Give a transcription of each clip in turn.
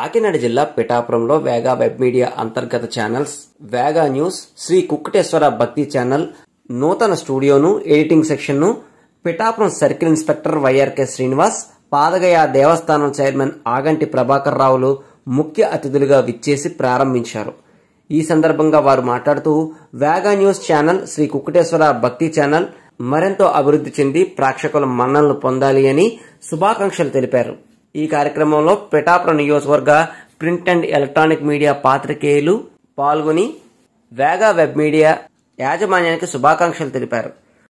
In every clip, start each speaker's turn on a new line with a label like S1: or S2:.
S1: కాకినాడ జిల్లా పిఠాపురంలో Vega web media అంతర్గత channels Vega news Sri Kukkuteswara Bhakti channel నూతన స్టూడియోను ఎడిటింగ్ సెక్షన్ను Pithapuram circle inspector YRK Srinivas Padagaya దేవస్థానం చైర్మన్ ఆగంటి ప్రభాకర్ రావులు ముఖ్య అతిథులుగా విచ్చేసి ప్రారంభించారు ఈ సందర్భంగా వారు మాట్లాడుతూ Vega news channel Sri Kukkuteswara Bhakti channel మరెంతో అభివృద్ధి చెంది ప్రేక్షకుల మన్ననలు పొందాలి అని శుభాకాంక్షలు తెలిపారు ఈ కార్యక్రమంలో పిఠాపురం నియోజకవర్గ ప్రింట్ అండ్ ఎలక్ట్రానిక్ మీడియా పాత్రికేయులు పాల్గొని వేగా వెబ్ మీడియా యాజమాన్యానికి శుభాకాంక్షలు తెలిపారు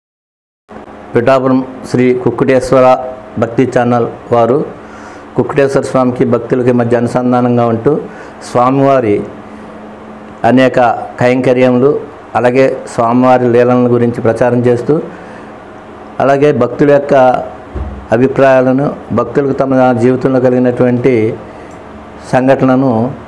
S2: పిఠాపురం శ్రీ కుక్కుటేశ్వర భక్తి ఛానల్ వారు కుక్కుటేశ్వర స్వామికి భక్తులకి మధ్య అనుసంధానంగా ఉంటూ స్వామివారి అనేక కైంకర్యములు అలాగే స్వామివారి లీలల గురించి ప్రచారం చేస్తూ అలాగే భక్తుల యొక్క అభిప్రాయాలను భక్తులకు తమ జీవితంలో కలిగినటువంటి సంఘటనను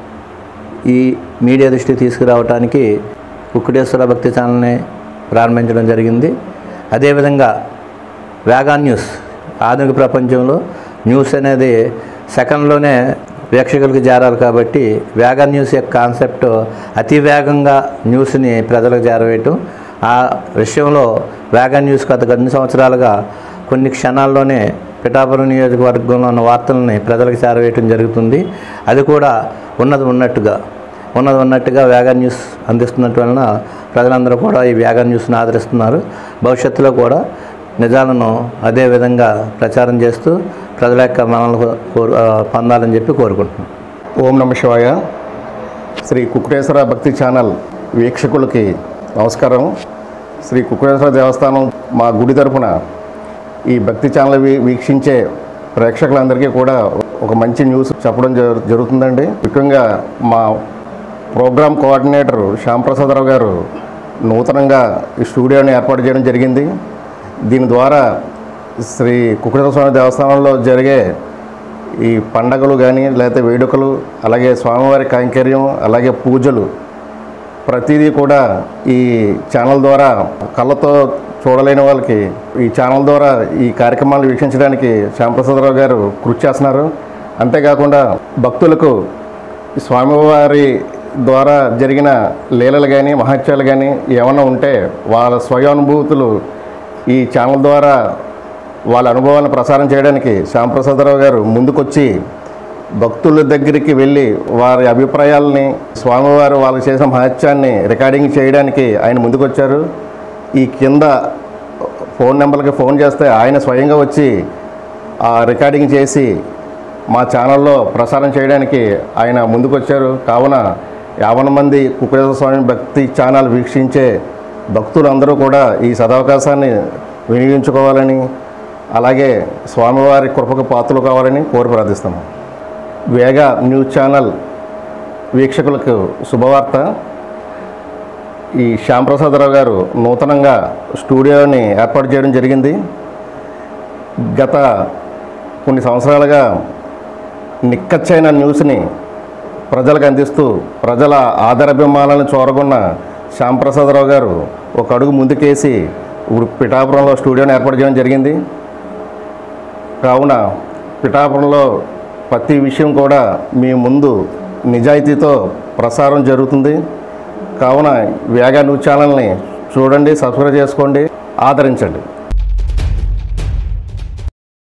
S2: ఈ మీడియా దృష్టికి తీసుకురావడానికి కుక్కుటేశ్వర భక్తి ఛానల్ని ప్రారంభించడం జరిగింది అదేవిధంగా వేగా న్యూస్ ఆధునిక ప్రపంచంలో న్యూస్ అనేది సెకండ్లోనే ప్రేక్షకులకు చేరాలి కాబట్టి వేగా న్యూస్ యొక్క కాన్సెప్ట్ అతి వేగంగా న్యూస్ని ప్రజలకు చేరవేయటం ఆ విషయంలో వేగా న్యూస్ గత కొన్ని సంవత్సరాలుగా కొన్ని క్షణాల్లోనే పిఠాపురం నియోజకవర్గంలో ఉన్న వార్తలని ప్రజలకు చేరవేయటం జరుగుతుంది అది కూడా ఉన్నది ఉన్నట్టుగా ఉన్నది ఉన్నట్టుగా వేగా న్యూస్ అందిస్తున్నట్టు వలన ప్రజలందరూ కూడా ఈ వేగా న్యూస్ని ఆదరిస్తున్నారు భవిష్యత్తులో కూడా నిజాలను అదే విధంగా ప్రచారం చేస్తూ ప్రజల యొక్క మనల్ని కోరు ఆ, పొందాలని చెప్పి కోరుకుంటున్నాం
S3: ఓం నమ శివాయ శ్రీ కుక్కుటేశ్వర భక్తి ఛానల్ వీక్షకులకి నమస్కారం శ్రీ కుక్కుటేశ్వర దేవస్థానం మా గుడి తరపున ఈ భక్తి ఛానల్ వీ- వీక్షించే ప్రేక్షకులందరికీ కూడా ఒక మంచి న్యూస్ చెప్పడం జరు- జరుగుతుందండి ముఖ్యంగా మా ప్రోగ్రామ్ కోఆర్డినేటర్ శ్యాంప్రసాదరావు గారు నూతనంగా ఈ స్టూడియోని ఏర్పాటు చేయడం జరిగింది దీని ద్వారా శ్రీ కుక్కుటేశ్వర స్వామి దేవస్థానంలో జరిగే ఈ పండగలు కానీ లేకపోతే వేడుకలు అలాగే స్వామివారి కైంకర్యం అలాగే పూజలు ప్రతిదీ కూడా ఈ ఛానల్ ద్వారా కళ్ళతో చూడలేని వాళ్ళకి ఈ ఛానల్ ద్వారా ఈ కార్యక్రమాలు వీక్షించడానికి శ్యాంప్రసాదరావు గారు కృషి చేస్తున్నారు అంతేకాకుండా భక్తులకు ఈ స్వామివారి ద్వారా జరిగిన లీలలు కానీ మహత్యాలు కానీ ఏమైనా ఉంటే వాళ్ళ స్వయానుభూతులు ఈ ఛానల్ ద్వారా వాళ్ళ అనుభవాలను ప్రసారం చేయడానికి శ్యాంప్రసాదరావు గారు ముందుకొచ్చి భక్తుల దగ్గరికి వెళ్ళి వారి అభిప్రాయాలని స్వామివారు వాళ్ళకి చేసిన మహత్యాన్ని రికార్డింగ్ చేయడానికి ఆయన ముందుకొచ్చారు ఈ కింద ఫోన్ నెంబర్కి ఫోన్ చేస్తే ఆయన స్వయంగా వచ్చి ఆ రికార్డింగ్ చేసి మా ఛానల్లో ప్రసారం చేయడానికి ఆయన ముందుకొచ్చారు కావున యావన మంది కుక్రేశ్వర స్వామి భక్తి ఛానల్ వీక్షించే భక్తులందరూ కూడా ఈ సదవకాశాన్ని వినియోగించుకోవాలని అలాగే స్వామివారి కృపకు పాత్రలు కావాలని కోరి ప్రార్థిస్తున్నాం వేగా న్యూస్ ఛానల్ వీక్షకులకు శుభవార్త ఈ శ్యాంప్రసాదరావు గారు నూతనంగా స్టూడియోని ఏర్పాటు చేయడం జరిగింది గత కొన్ని సంవత్సరాలుగా నిక్కచ్చైన న్యూస్ని ప్రజలకు అందిస్తూ ప్రజల ఆదరాభిమానాలను చూరగొన్న శ్యాంప్రసాదరావు గారు ఒక అడుగు ముందుకేసి ఇప్పుడు పిఠాపురంలో స్టూడియోని ఏర్పాటు చేయడం జరిగింది కావున పిఠాపురంలో ప్రతి విషయం కూడా మీ ముందు నిజాయితీతో ప్రసారం జరుగుతుంది కావున వేగా న్యూస్ ఛానల్ని చూడండి సబ్స్క్రైబ్ చేసుకోండి ఆదరించండి